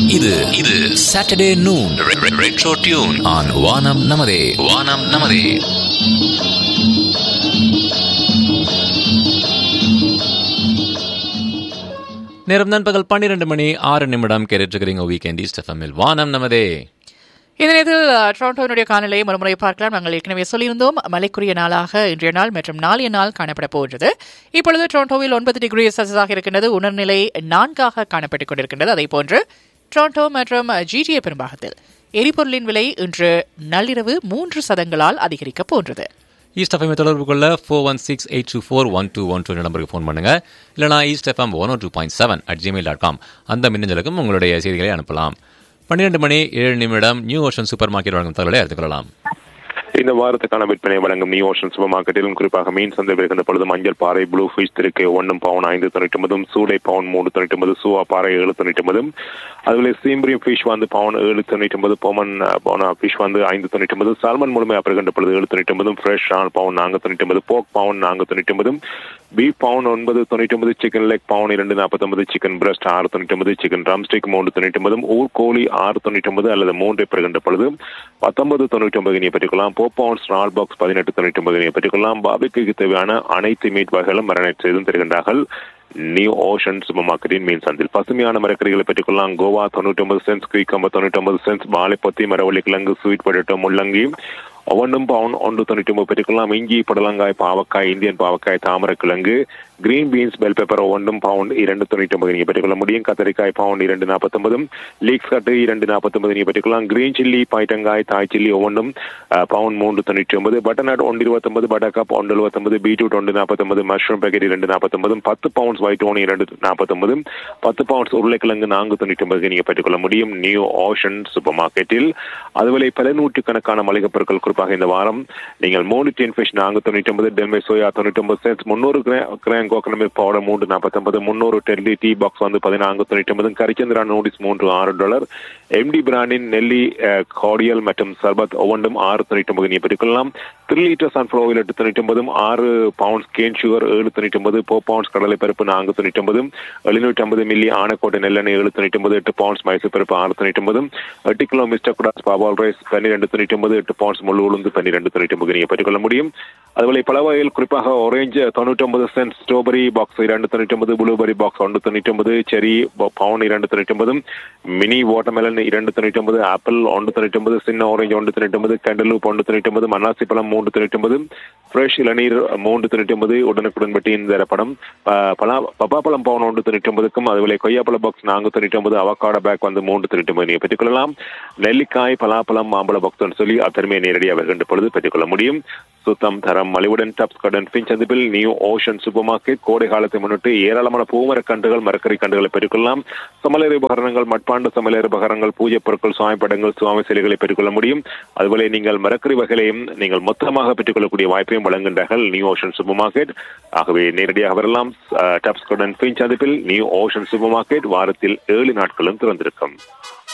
இது இது Saturday noon retro tune on வானம் நமதே வானம் நமதே நேரம் நண்பகல் பன்னிரண்டு மணி ஆறு நிமிடம் கேட்டுருக்கிறீங்க வீக்கெண்ட் ஈஸ்ட் எஃப்எம்மில் வானம் நமதே இந்த நேரத்தில் அஹ், டொரண்டோவினுடைய காலநிலையை மறுமுறை பார்க்கலாம் நாங்கள் ஏற்கனவே சொல்லியிருந்தோம் மழைக்குரிய நாளாக இன்றைய நாள் மற்றும் நாளைய நாள் காணப்பட போகிறது இப்பொழுது டொரண்டோவில் ஒன்பது டிகிரி செல்சியஸாக இருக்கின்றது உணர்நிலை நான்காக காணப்பட்டுக் கொண்டிருக்கின்றது அதே போன்று டொரண்டோ மற்றும் ஜிடிஏ பெரும்பாகத்தில் எரிபொருளின் விலை இன்று நள்ளிரவு மூன்று சதங்களால் அதிகரிக்கப் போன்றது ஈஸ்ட் எஃப்எம் தொடர்பு கொள்ள four one six eight two four one two one two நம்பருக்கு ஃபோன் பண்ணுங்க இல்லைனா east FM one two point seven at Gmail dot com அந்த மின்னஞ்சலுக்கும் உங்களுடைய செய்திகளை அனுப்பலாம் பன்னிரண்டு மணி ஏழு நிமிடம் நியூ ஓஷன் சூப்பர் மார்க்கெட் வழங்கும் தகவலை எடுத்துக்கொள்ளலாம் இந்த வாரத்துக்கான விற்பனை வழங்கும் நியூ ஓஷன் சூப்பர் மார்க்கெட்டிலும் குறிப்பாக மீன் சந்தை வருகின்ற பொழுது மஞ்சள் பாறை ப்ளூ ஃபிஷ் திருக்கு ஒன்னும் பவுன் ஐந்து தொண்ணூற்றி ஒன்பதும் சூளை பவுன் மூணு தொண்ணூற்றி ஒன்பது சூவா பாறை ஏழு தொண்ணூற்றி ஒன்பதும் அதுபோல சீம்பரியம் ஃபிஷ் வந்து பவுன் ஏழு தொண்ணூற்றி ஒன்பது பொமன் பவுன் ஃபிஷ் வந்து ஐந்து தொண்ணூற்றி ஒன்பது சால்மன் முழுமையாக வருகின்ற பொழுது ஏழு தொண்ணூற்றி ஒன்பதும் ஃப்ரெஷ் ஆன் பவுன் நான்கு தொண்ணூற்றி ஒன்பது போக் பவுன் நான்கு தொண்ணூற்றி ஒன்பதும் பீஃப் பவுன் ஒன்பது தொண்ணூற்றி ஒன்பது சிக்கன் லெக் பவுன் இரண்டு நாற்பத்தொன்பது சிக்கன் பிரஸ்ட் ஆறு தொண்ணூற்றி ஒன்பது சிக்கன் ட்ரம்ஸ்டிக் மூன்று தொண்ணூற்றி ஒன்பதும் ஊர் கோழி ஆறு தொண்ணூற்றி ஒன்பது அல்லது மூன்றை பெறுகின்ற பொழுது பத்தொன்பது தொண்ணூற்றி ஒன்பது இனியை பெற்றுக்கொள்ளலாம் போ பவுன்ஸ் நால் பாக்ஸ் பதினெட்டு தொண்ணூற்றி ஒன்பது இனியை பெற்றுக்கொள்ளலாம் பாபிக்கு தேவையான அனைத்து மீட் வகைகளும் மரணட் செய்தும் தருகின்றார்கள் நியூ ஓஷன் சூப்பர் மார்க்கெட்டின் மீன் சந்தில் பசுமையான மரக்கறிகளை பெற்றுக்கொள்ளலாம் கோவா தொண்ணூற்றி ஒன்பது சென்ஸ் குயிக்கம்பு தொண்ணூற்றி ஒன்பது சென்ஸ் பாலைப்பத்தி மரவள்ளி கிழங்கு ஸ்வீட் பொட்டேட்டோ முள்ளங்கி ஒவ்வொன்றும் பவுன் ஒன்று தொண்ணூற்றி ஒன்பது பெற்றுக்கொள்ளலாம் இஞ்சி புடலங்காய் பாவக்காய் இந்தியன் பாவக்காய் தாமரக்கிழங்கு கிரீன் பீன்ஸ் பெல் பெப்பர் ஒவ்வொன்றும் பவுண்ட் இரண்டு தொண்ணூற்றி ஒன்பது நீங்கள் பெற்றுக்கொள்ள முடியும் கத்தரிக்காய் பவுண்ட் இரண்டு நாற்பத்தொன்பதும் லீக்ஸ் கட்டு இரண்டு நாற்பத்தொன்பது நீங்கள் பெற்றுக்கொள்ளலாம் கிரீன் சில்லி பைட்டங்காய் தாய் சில்லி ஒவ்வொன்றும் பவுண்ட் மூன்று தொண்ணூற்றி ஒன்பது பட்டர்நட் ஒன்று இருபத்தொன்பது பட்டர்கப் ஒன்று எழுபத்தொன்பது பீட்ரூட் ஒன்று நாற்பத்தொன்பது மஷ்ரூம் பேக்கெட் இரண்டு நாற்பத்தொன்பது பத்து பவுண்ட்ஸ் ஒயிட் ஓன் இரண்டு நாற்பத்தொன்பது பத்து பவுண்ட்ஸ் உருளைக்கிழங்கு நான்கு தொண்ணூற்றி ஒன்பது நீங்கள் பெற்றுக்கொள்ள முடியும் நியூ ஓஷன் சூப்பர் மார்க்கெட்டில் அதுவரை பல நூற்றுக்கணக்கான மளிகை பொருட்கள் குறிப்பாக இந்த வாரம் நீங்கள் மூணு டென் ஃபிஷ் நான்கு தொண்ணூற்றி ஒன்பது டெல்மை சோயா தொண்ணூற்றி ஒன்பது சென்ஸ் முந்நூறு கிராம் கோகனட் மில்க் பவுடர் மூன்று நாற்பத்தொன்பது முந்நூறு டெல்லி டீ பாக்ஸ் வந்து பதினான்கு தொண்ணூற்றி ஒன்பது கரிச்சந்திரா நூடிஸ் மூன்று ஆறு டாலர் எம்டி பிராண்டின் நெல்லி கார்டியல் மற்றும் சர்பத் ஒவ்வொன்றும் ஆறு தொண்ணூற்றி ஒன்பது நீ பெற்றுக்கொள்ளலாம் த்ரீ லிட்டர் சன்ஃப்ளவர் ஆயில் எட்டு தொண்ணூற்றி ஒன்பதும் ஆறு பவுண்ட்ஸ் கேன் சுகர் ஏழு தொண்ணூற்றி ஒன்பது ஃபோர் பவுண்ட்ஸ் கடலை பருப்பு நான்கு தொண்ணூற்றி ஒன்பது எழுநூற்றி ஐம்பது மில்லி ஆனக்கோட்டை நெல்லெண்ணெய் ஏழு தொண்ணூற்றி ஒன்பது எட்டு பவுண்ட்ஸ் மைசூர் பருப்பு ஆறு தொண்ணூற்றி ஒன்பது எட்டு கிலோ மிஸ்டர் குடாஸ் பாபால் ரைஸ் பன்னிரெண்டு தொண்ணூற்றி ஒன்பது எட்டு பவுண்ட்ஸ் முழு உளுந்து பன்னிரெண்டு தொண்ணூற்றி ஒன்பது நீங்கள் பெற்றுக்கொள்ள முடியும் அதுபோல பல வகையில் குறிப்பாக ஆரஞ்சு தொண்ணூற்றி ஒன்பது சென்ட் ஸ்ட்ராபெரி பாக்ஸ் இரண்டு தொண்ணூற்றி ஒன்பது ப்ளூபெரி பாக்ஸ் ஒன்று தொண்ணூற்றி ஒன்பது செரி பவுன் இரண்டு தொண்ணூற்றி ஒன்பது மினி வாட்டர்மெலன் இரண்டு தொண்ணூற்றி ஒன்பது ஆப்பிள் ஒன்று தொண்ணூற்றி ஒன்பது சின்ன ஆரஞ்சு ஒன்று தொண்ணூற்றி ஒன்பது கண்டலூப் ஒன்று தொண்ணூற்றி ஒன்பது மன்னாசி பழம் மூன்று தொண்ணூற்றி ஒன்பது ஃப்ரெஷ் இளநீர் மூன்று தொண்ணூற்றி ஒன்பது உடனுக்குடன் பட்டியின் தரப்படம் பலா பப்பாப்பழம் பவுன் ஒன்று தொண்ணூற்றி ஒன்பதுக்கும் அதுபோல கொய்யாப்பழ பாக்ஸ் நான்கு தொண்ணூற்றி ஒன்பது அவக்காட பேக் வந்து மூன்று தொண்ணூற்றி ஒன்பது நீங்கள் பெற்றுக்கொள்ளலாம் நெல்லிக்காய் பலாப்பழம் மாம்பழ பாக்ஸ் சொல்லி அத்தருமையை நேரடியாக வருகின்ற பொழுது பெற்றுக்கொள்ள முடியும் சுத்தம் தரம் மலிவுடன் டப்ஸ் கடன் பின் சந்திப்பில் நியூ ஓஷன் சூப்பர் மார்க்கெட் கோடை காலத்தை முன்னிட்டு ஏராளமான பூமரக் கன்றுகள் மரக்கறி கன்றுகளை பெற்றுக்கொள்ளலாம் சமையலறை உபகரணங்கள் மட்பாண்டு சமையலறை உபகரணங்கள் பூஜை பொருட்கள் சுவாமி படங்கள் சுவாமி சிலைகளை பெற்றுக்கொள்ள முடியும் அதுபோல நீங்கள் மரக்கறி வகைகளையும் நீங்கள் மொத்தமாக பெற்றுக்கொள்ளக்கூடிய வாய்ப்பையும் வழங்குகின்றார்கள் நியூ ஓஷன் சூப்பர் மார்க்கெட் ஆகவே நேரடியாக வரலாம் டப்ஸ் கடன் பின் சந்திப்பில் நியூ ஓஷன் சூப்பர் மார்க்கெட் வாரத்தில் ஏழு நாட்களும் திறந்திருக்கும்